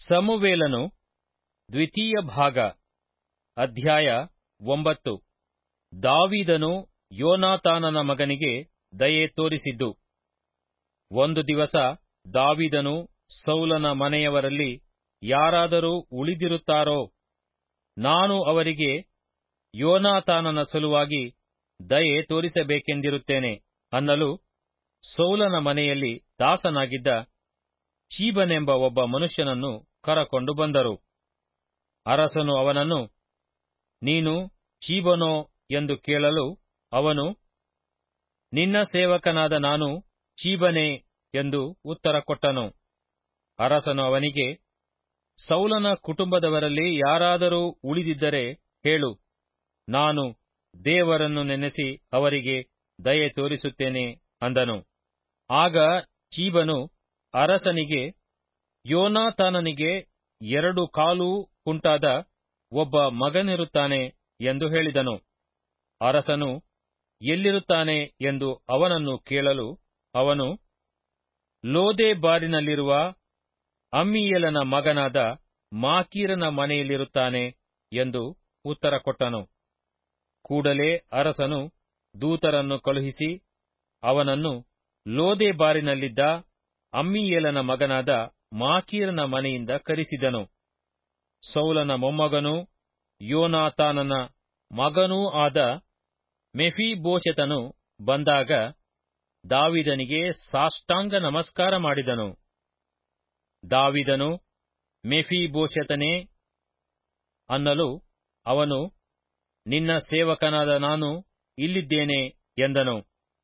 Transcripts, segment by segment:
ಸಮುವೇಲನು ದ್ವಿತೀಯ ಭಾಗ ಅಧ್ಯಾಯ ಒಂಬತ್ತು ದಾವೀದನು ಯೋನಾತಾನನ ಮಗನಿಗೆ ದಯೆ ತೋರಿಸಿದ್ದು ಒಂದು ದಿವಸ ದಾವೀದನು ಸೌಲನ ಮನೆಯವರಲ್ಲಿ ಯಾರಾದರೂ ಉಳಿದಿರುತ್ತಾರೋ ನಾನು ಅವರಿಗೆ ಯೋನಾತಾನನ ಸಲುವಾಗಿ ದಯೆ ತೋರಿಸಬೇಕೆಂದಿರುತ್ತೇನೆ ಅನ್ನಲು ಸೌಲನ ಮನೆಯಲ್ಲಿ ದಾಸನಾಗಿದ್ದ ಚೀಬನೆಂಬ ಒಬ್ಬ ಮನುಷ್ಯನನ್ನು ಕರಕೊಂಡು ಬಂದರು ಅರಸನು ಅವನನ್ನು ನೀನು ಚೀಬನೋ ಎಂದು ಕೇಳಲು ಅವನು ನಿನ್ನ ಸೇವಕನಾದ ನಾನು ಚೀಬನೆ ಎಂದು ಉತ್ತರ ಕೊಟ್ಟನು ಅರಸನು ಅವನಿಗೆ ಸೌಲನ ಕುಟುಂಬದವರಲ್ಲಿ ಯಾರಾದರೂ ಉಳಿದಿದ್ದರೆ ಹೇಳು ನಾನು ದೇವರನ್ನು ನೆನೆಸಿ ಅವರಿಗೆ ದಯೆ ತೋರಿಸುತ್ತೇನೆ ಅಂದನು ಆಗ ಚೀಬನು ಅರಸನಿಗೆ ಯೋನಾತಾನನಿಗೆ ಎರಡು ಕಾಲು ಕುಂಟಾದ ಒಬ್ಬ ಮಗನಿರುತ್ತಾನೆ ಎಂದು ಹೇಳಿದನು ಅರಸನು ಎಲ್ಲಿರುತ್ತಾನೆ ಎಂದು ಅವನನ್ನು ಕೇಳಲು ಅವನು ಲೋದೆ ಬಾರಿನಲ್ಲಿರುವ ಅಮ್ಮಿಯೇಲನ ಮಗನಾದ ಮಾಕೀರನ ಮನೆಯಲ್ಲಿರುತ್ತಾನೆ ಎಂದು ಉತ್ತರ ಕೊಟ್ಟನು ಕೂಡಲೇ ಅರಸನು ದೂತರನ್ನು ಕಳುಹಿಸಿ ಅವನನ್ನು ಲೋದೆ ಬಾರಿನಲ್ಲಿದ್ದ ಅಮ್ಮಿಯೇಲನ ಮಗನಾದ ಮಾಕೀರನ ಮನೆಯಿಂದ ಕರೆಸಿದನು ಸೌಲನ ಮೊಮ್ಮಗನೂ ಯೋನಾತಾನನ ಮಗನೂ ಆದ ಮೆಫೀಬೋಶೆತನು ಬಂದಾಗ ದಾವಿದನಿಗೆ ಸಾಷ್ಟಾಂಗ ನಮಸ್ಕಾರ ಮಾಡಿದನು ದಾವಿದನು ಮೆಫೀಬೋಶೆತನೇ ಅನ್ನಲು ಅವನು ನಿನ್ನ ಸೇವಕನಾದ ನಾನು ಇಲ್ಲಿದ್ದೇನೆ ಎಂದನು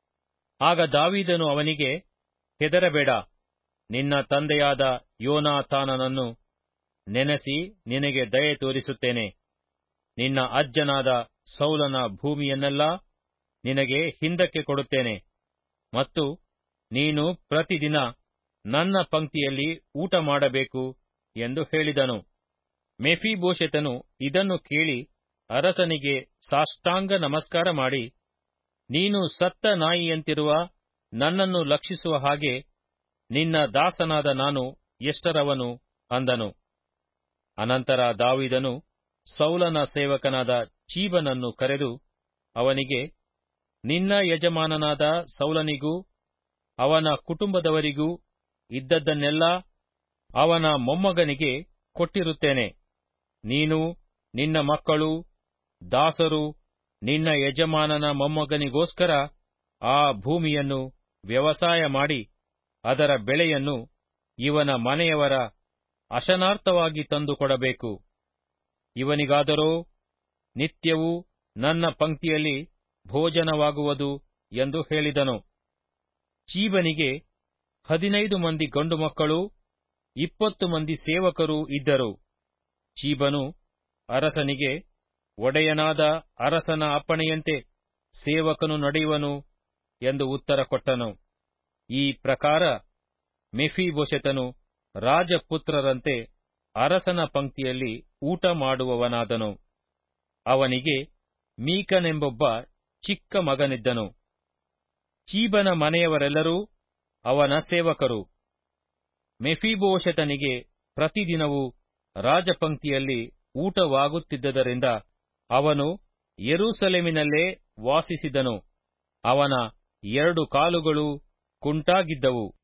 ಆಗ ದಾವಿದನು ಅವನಿಗೆ ಹೆದರಬೇಡ ನಿನ್ನ ತಂದೆಯಾದ ಯೋನಾತಾನನನ್ನು ನೆನೆಸಿ ನಿನಗೆ ದಯೆ ತೋರಿಸುತ್ತೇನೆ ನಿನ್ನ ಅಜ್ಜನಾದ ಸೌಲನ ಭೂಮಿಯನ್ನೆಲ್ಲಾ ನಿನಗೆ ಹಿಂದಕ್ಕೆ ಕೊಡುತ್ತೇನೆ ಮತ್ತು ನೀನು ಪ್ರತಿದಿನ ನನ್ನ ಪಂಕ್ತಿಯಲ್ಲಿ ಊಟ ಮಾಡಬೇಕು ಎಂದು ಹೇಳಿದನು ಮೆಫಿಬೋಶೆತನು ಇದನ್ನು ಕೇಳಿ ಅರಸನಿಗೆ ಸಾಷ್ಟಾಂಗ ನಮಸ್ಕಾರ ಮಾಡಿ ನೀನು ಸತ್ತ ನಾಯಿಯಂತಿರುವ ನನ್ನನ್ನು ಲಕ್ಷಿಸುವ ಹಾಗೆ ನಿನ್ನ ದಾಸನಾದ ನಾನು ಎಷ್ಟರವನು ಅಂದನು ಅನಂತರ ದಾವಿದನು ಸೌಲನ ಸೇವಕನಾದ ಚೀಬನನ್ನು ಕರೆದು ಅವನಿಗೆ ನಿನ್ನ ಯಜಮಾನನಾದ ಸೌಲನಿಗೂ ಅವನ ಕುಟುಂಬದವರಿಗೂ ಇದ್ದದ್ದನ್ನೆಲ್ಲ ಅವನ ಮೊಮ್ಮಗನಿಗೆ ಕೊಟ್ಟಿರುತ್ತೇನೆ ನೀನು ನಿನ್ನ ಮಕ್ಕಳು ದಾಸರು ನಿನ್ನ ಯಜಮಾನನ ಮೊಮ್ಮಗನಿಗೋಸ್ಕರ ಆ ಭೂಮಿಯನ್ನು ವ್ಯವಸಾಯ ಮಾಡಿ ಅದರ ಬೆಳೆಯನ್ನು ಇವನ ಮನೆಯವರ ಅಶನಾರ್ಥವಾಗಿ ತಂದುಕೊಡಬೇಕು ಇವನಿಗಾದರೋ ನಿತ್ಯವೂ ನನ್ನ ಪಂಕ್ತಿಯಲ್ಲಿ ಭೋಜನವಾಗುವುದು ಎಂದು ಹೇಳಿದನು ಚೀಬನಿಗೆ ಹದಿನೈದು ಮಂದಿ ಗಂಡು ಮಕ್ಕಳು ಇಪ್ಪತ್ತು ಮಂದಿ ಸೇವಕರೂ ಇದ್ದರು ಚೀಬನು ಅರಸನಿಗೆ ಒಡೆಯನಾದ ಅರಸನ ಅಪ್ಪಣೆಯಂತೆ ಸೇವಕನು ನಡೆಯುವನು ಎಂದು ಉತ್ತರ ಕೊಟ್ಟನು ಈ ಪ್ರಕಾರ ಮೆಫಿಬೊಶೆತನು ರಾಜಪುತ್ರರಂತೆ ಅರಸನ ಪಂಕ್ತಿಯಲ್ಲಿ ಊಟ ಮಾಡುವವನಾದನು ಅವನಿಗೆ ಮೀಕನೆಂಬೊಬ್ಬ ಚಿಕ್ಕ ಮಗನಿದ್ದನು ಚೀಬನ ಮನೆಯವರೆಲ್ಲರೂ ಅವನ ಸೇವಕರು ಮೆಫಿಬೋಶೆತನಿಗೆ ಪ್ರತಿದಿನವೂ ರಾಜಪಂಕ್ತಿಯಲ್ಲಿ ಊಟವಾಗುತ್ತಿದ್ದರಿಂದ ಅವನು ಯೆರೂಸಲೇಮಿನಲ್ಲೇ ವಾಸಿಸಿದನು ಅವನ ಎರಡು ಕಾಲುಗಳು ಕುಂಟಾಗಿದ್ದವು